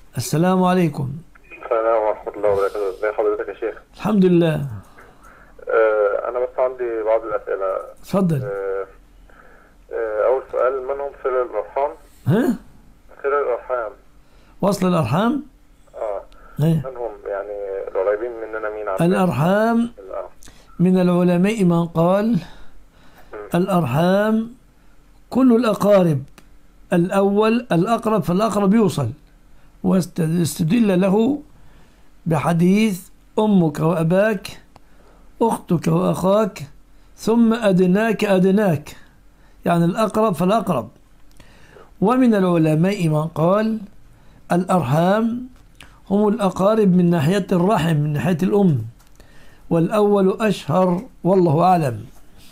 السلام عليكم السلام ورحمة الله وبركاته ازي حضرتك يا شيخ الحمد لله آه أنا بس عندي بعض الأسئلة تفضل آه آه أول سؤال من هم صلة الأرحام ها صلة الأرحام وصل الأرحام اه إيه. من هم يعني القريبين مننا مين عندنا الأرحام آه. من العلماء من قال الأرحام كل الأقارب الأول الأقرب فالأقرب يوصل واستدل له بحديث أمك وأباك أختك وأخاك ثم أدناك أدناك يعني الأقرب فالأقرب ومن العلماء من قال الأرحام هم الأقارب من ناحية الرحم من ناحية الأم والأول أشهر والله أعلم